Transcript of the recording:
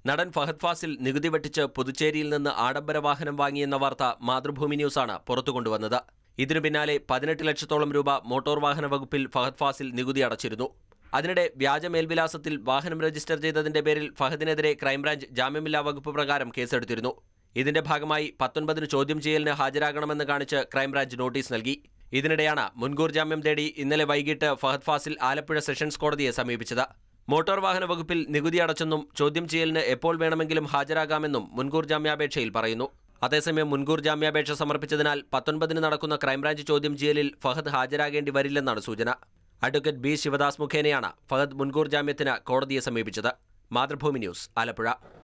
നടൻ ഫഹദ് ഫാസിൽ നികുതി വെട്ടിച്ച് പുതുച്ചേരിയിൽ നിന്ന് ആഡംബര വാഹനം വാങ്ങിയെന്ന വാർത്ത മാതൃഭൂമി ന്യൂസാണ് പുറത്തു കൊണ്ടുവന്നത് ഇതിനു പിന്നാലെ പതിനെട്ട് ലക്ഷത്തോളം രൂപ മോട്ടോർ വാഹന വകുപ്പിൽ ഫഹദ് ഫാസിൽ നികുതി അടച്ചിരുന്നു അതിനിടെ വ്യാജ മേൽവിലാസത്തിൽ വാഹനം രജിസ്റ്റർ ചെയ്തതിന്റെ പേരിൽ ഫഹദിനെതിരെ ക്രൈംബ്രാഞ്ച് ജാമ്യമില്ലാ വകുപ്പ് പ്രകാരം കേസെടുത്തിരുന്നു ഇതിന്റെ ഭാഗമായി പത്തൊൻപതിന് ചോദ്യം ചെയ്യലിന് ഹാജരാകണമെന്ന് കാണിച്ച് ക്രൈംബ്രാഞ്ച് നോട്ടീസ് നൽകി ഇതിനിടെയാണ് മുൻകൂർ ജാമ്യം തേടി ഇന്നലെ വൈകിട്ട് ഫഹദ് ഫാസിൽ ആലപ്പുഴ സെഷൻസ് കോടതിയെ സമീപിച്ചത് മോട്ടോർ വാഹന വകുപ്പിൽ നികുതി അടച്ചെന്നും ചോദ്യം ചെയ്യലിന് എപ്പോൾ വേണമെങ്കിലും ഹാജരാകാമെന്നും മുൻകൂർ ജാമ്യാപേക്ഷയിൽ പറയുന്നു അതേസമയം മുൻകൂർ ജാമ്യാപേക്ഷ സമർപ്പിച്ചതിനാൽ പത്തൊൻപതിന് നടക്കുന്ന ക്രൈംബ്രാഞ്ച് ചോദ്യം ചെയ്യലിൽ ഫഹദ് ഹാജരാകേണ്ടി വരില്ലെന്നാണ് സൂചന അഡ്വക്കേറ്റ് ബി ശിവദാസ് മുഖേനയാണ് ഫഹദ് മുൻകൂർ ജാമ്യത്തിന് കോടതിയെ സമീപിച്ചത് മാതൃഭൂമി ന്യൂസ് ആലപ്പുഴ